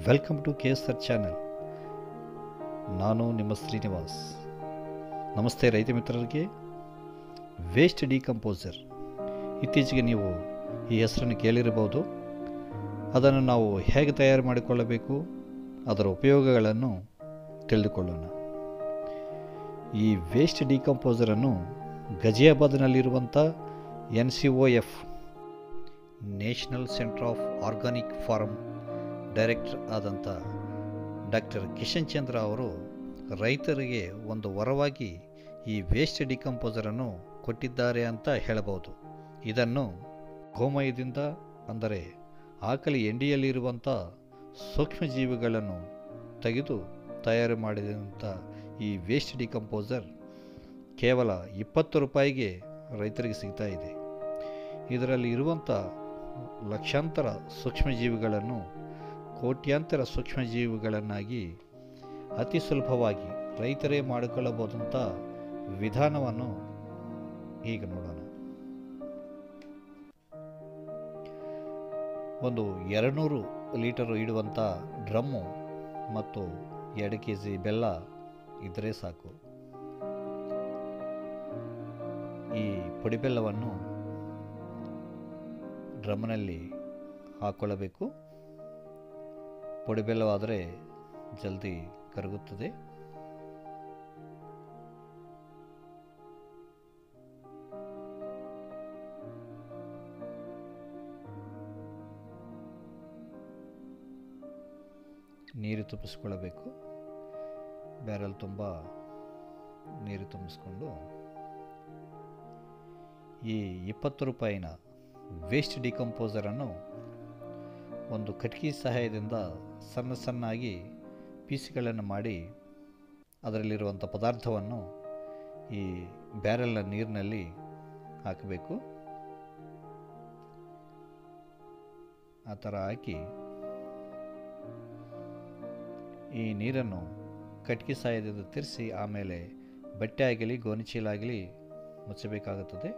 welcome to K S R channel ನಾನು ನಿಮ್ಮ ಶ್ರೀನಿವಾಸ್ ನಮಸ್ತೆ ರೈತ ಮಿತ್ರರಿಗೆ ವೇಸ್ಟ್ ಡಿಕಂಪೋಸರ್ ಇತ್ತೀಚೆಗೆ ನೀವು ಈ ಹೆಸರನ್ನು ಕೇಳಿರಬಹುದು ಅದನ್ನು ನಾವು ಹೇಗೆ ತಯಾರು ಮಾಡಿಕೊಳ್ಳಬೇಕು ಅದರ ಉಪಯೋಗಗಳನ್ನು ತಿಳಿದುಕೊಳ್ಳೋಣ ಈ ವೇಸ್ಟ್ ಡಿಕಂಪೋಸರನ್ನು ಗಜಿಯಾಬಾದ್ನಲ್ಲಿರುವಂಥ N C O F national centre of organic farm director ಆದಂಥ ಡಾಕ್ಟರ್ ಕಿಶನ್ ಚಂದ್ರ ಅವರು ರೈತರಿಗೆ ಒಂದು ವರವಾಗಿ ಈ ವೇಸ್ಟ್ ಡಿಕಂಪೋಸರನ್ನು ಕೊಟ್ಟಿದ್ದಾರೆ ಅಂತ ಹೇಳಬಹುದು ಇದನ್ನು ಗೋಮಯದಿಂದ ಅಂದರೆ ಆಕಲಿ ಎಂಡಿಯಲ್ಲಿರುವಂಥ ಸೂಕ್ಷ್ಮಜೀವಿಗಳನ್ನು ತೆಗೆದು ತಯಾರು ಮಾಡಿದಂಥ ಈ ವೇಸ್ಟ್ ಡಿಕಂಪೋಸರ್ ಕೇವಲ ಇಪ್ಪತ್ತು ರೂಪಾಯಿಗೆ ರೈತರಿಗೆ ಸಿಗ್ತಾ ಇದೆ ಇದರಲ್ಲಿ ಇರುವಂಥ ಲಕ್ಷಾಂತರ ಸೂಕ್ಷ್ಮಜೀವಿಗಳನ್ನು ಕೋಟ್ಯಾಂತರ ಸೂಕ್ಷ್ಮಜೀವಿಗಳನ್ನಾಗಿ ಅತಿ ಸುಲಭವಾಗಿ ರೈತರೇ ಮಾಡಿಕೊಳ್ಳಬಹುದಂಥ ವಿಧಾನವನ್ನು ಈಗ ನೋಡೋಣ ಒಂದು ಎರಡುನೂರು ಲೀಟರು ಇಡುವಂಥ ಡ್ರಮ್ಮು ಮತ್ತು ಎರಡು ಕೆ ಜಿ ಬೆಲ್ಲ ಇದ್ದರೆ ಸಾಕು ಈ ಪುಡಿ ಬೆಲ್ಲವನ್ನು ಡ್ರಮ್ನಲ್ಲಿ ಹಾಕ್ಕೊಳ್ಳಬೇಕು ಪುಡಿ ಬೆಲ್ಲವಾದರೆ ಜಲ್ದಿ ಕರಗುತ್ತದೆ ನೀರು ತುಂಬಿಸ್ಕೊಳ್ಳಬೇಕು ಬ್ಯಾರಲ್ ತುಂಬ ನೀರು ತುಂಬಿಸ್ಕೊಂಡು ಈ ಇಪ್ಪತ್ತು ರೂಪಾಯಿನ ವೇಸ್ಟ್ ಡಿಕಂಪೋಸರನ್ನು ಒಂದು ಕಟ್ಕಿ ಸಹಾಯದಿಂದ ಸಣ್ಣ ಸಣ್ಣಾಗಿ ಪೀಸ್ಗಳನ್ನು ಮಾಡಿ ಅದರಲ್ಲಿರುವಂಥ ಪದಾರ್ಥವನ್ನು ಈ ಬ್ಯಾರೆಲ್ನ ನೀರಿನಲ್ಲಿ ಹಾಕಬೇಕು ಆ ಥರ ಹಾಕಿ ಈ ನೀರನ್ನು ಕಟ್ಕಿ ಸಹಾಯದಿಂದ ತಿರ್ಸಿ ಆಮೇಲೆ ಬಟ್ಟೆ ಆಗಲಿ ಗೋಣಿಚೀಲಾಗಲಿ ಮುಚ್ಚಬೇಕಾಗುತ್ತದೆ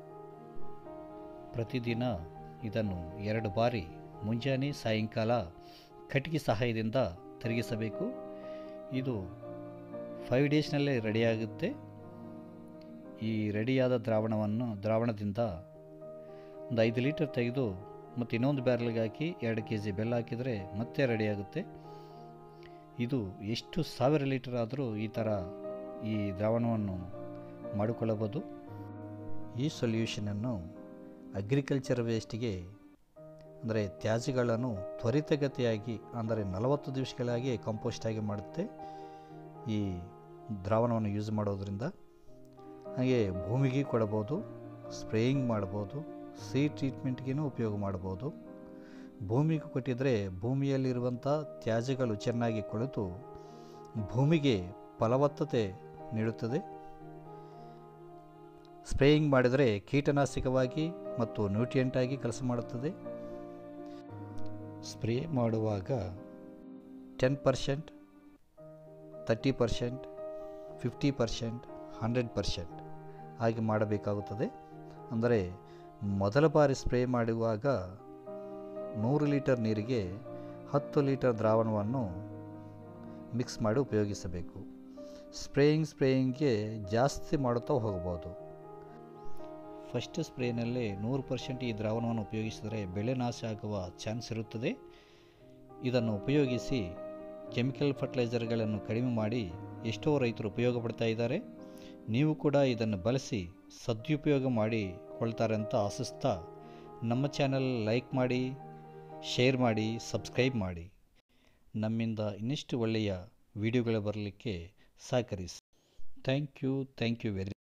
ಪ್ರತಿದಿನ ಇದನ್ನು ಎರಡು ಬಾರಿ ಮುಂಜಾನೆ ಸಾಯಂಕಾಲ ಕಟ್ಟಿಗೆ ಸಹಾಯದಿಂದ ತಿರುಗಿಸಬೇಕು ಇದು ಫೈವ್ ಡೇಸ್ನಲ್ಲೇ ರೆಡಿಯಾಗುತ್ತೆ ಈ ರೆಡಿಯಾದ ದ್ರಾವಣವನ್ನು ದ್ರಾವಣದಿಂದ ಒಂದು ಐದು ಲೀಟರ್ ತೆಗೆದು ಮತ್ತು ಇನ್ನೊಂದು ಬ್ಯಾರಲ್ಗೆ ಹಾಕಿ ಎರಡು ಕೆ ಜಿ ಬೆಲ್ಲ ಹಾಕಿದರೆ ಮತ್ತೆ ರೆಡಿಯಾಗುತ್ತೆ ಇದು ಎಷ್ಟು ಸಾವಿರ ಲೀಟರ್ ಆದರೂ ಈ ಥರ ಈ ದ್ರಾವಣವನ್ನು ಮಾಡಿಕೊಳ್ಳಬಹುದು ಈ ಸೊಲ್ಯೂಷನನ್ನು ಅಗ್ರಿಕಲ್ಚರ್ ವೇಸ್ಟಿಗೆ ಅಂದರೆ ತ್ಯಾಜ್ಯಗಳನ್ನು ತ್ವರಿತಗತಿಯಾಗಿ ಅಂದರೆ ನಲವತ್ತು ದಿವಸಗಳಾಗಿ ಕಂಪೋಸ್ಟ್ ಆಗಿ ಮಾಡುತ್ತೆ ಈ ದ್ರಾವಣವನ್ನು ಯೂಸ್ ಮಾಡೋದ್ರಿಂದ ಹಾಗೆ ಭೂಮಿಗೆ ಕೊಡಬೋದು ಸ್ಪ್ರೇಯಿಂಗ್ ಮಾಡ್ಬೋದು ಸೀ ಟ್ರೀಟ್ಮೆಂಟ್ಗೂ ಉಪಯೋಗ ಮಾಡ್ಬೋದು ಭೂಮಿಗೆ ಕೊಟ್ಟಿದ್ದರೆ ಭೂಮಿಯಲ್ಲಿರುವಂಥ ತ್ಯಾಜ್ಯಗಳು ಚೆನ್ನಾಗಿ ಕೊಳೆತು ಭೂಮಿಗೆ ಫಲವತ್ತತೆ ನೀಡುತ್ತದೆ ಸ್ಪ್ರೇಯಿಂಗ್ ಮಾಡಿದರೆ ಕೀಟನಾಶಕವಾಗಿ ಮತ್ತು ನ್ಯೂಟ್ರಿಯೆಂಟಾಗಿ ಕೆಲಸ ಮಾಡುತ್ತದೆ ಸ್ಪ್ರೇ ಮಾಡುವಾಗ ten percent thirty percent fifty percent hundred percent ಹಾಗೆ ಮಾಡಬೇಕಾಗುತ್ತದೆ ಅಂದರೆ ಮೊದಲ ಬಾರಿ ಸ್ಪ್ರೇ ಮಾಡುವಾಗ ನೂರು ಲೀಟರ್ ನೀರಿಗೆ ಹತ್ತು ಲೀಟರ್ ದ್ರಾವಣವನ್ನು ಮಿಕ್ಸ್ ಮಾಡಿ ಉಪಯೋಗಿಸಬೇಕು ಸ್ಪ್ರೇಯಿಂಗ್ ಸ್ಪ್ರೇಯಿಂಗ್ಗೆ ಜಾಸ್ತಿ ಮಾಡುತ್ತಾ ಹೋಗಬಹುದು ಫಸ್ಟ್ ಸ್ಪ್ರೇನಲ್ಲಿ ನೂರು ಪರ್ಸೆಂಟ್ ಈ ದ್ರಾವಣವನ್ನು ಉಪಯೋಗಿಸಿದರೆ ಬೆಳೆ ನಾಶ ಆಗುವ ಚಾನ್ಸ್ ಇರುತ್ತದೆ ಇದನ್ನು ಉಪಯೋಗಿಸಿ ಕೆಮಿಕಲ್ ಫರ್ಟಿಲೈಸರ್ಗಳನ್ನು ಕಡಿಮೆ ಮಾಡಿ ಎಷ್ಟೋ ರೈತರು ಉಪಯೋಗ ಪಡ್ತಾ ಇದ್ದಾರೆ ನೀವು ಕೂಡ ಇದನ್ನು ಬಳಸಿ ಸದುಪಯೋಗ ಮಾಡಿಕೊಳ್ತಾರೆ ಅಂತ ಆಶಿಸ್ತಾ ನಮ್ಮ ಚಾನಲ್ ಲೈಕ್ ಮಾಡಿ ಶೇರ್ ಮಾಡಿ ಸಬ್ಸ್ಕ್ರೈಬ್ ಮಾಡಿ ನಮ್ಮಿಂದ ಇನ್ನಿಷ್ಟು ಒಳ್ಳೆಯ ವಿಡಿಯೋಗಳು ಬರಲಿಕ್ಕೆ ಸಹಕರಿಸಿ thank you thank you very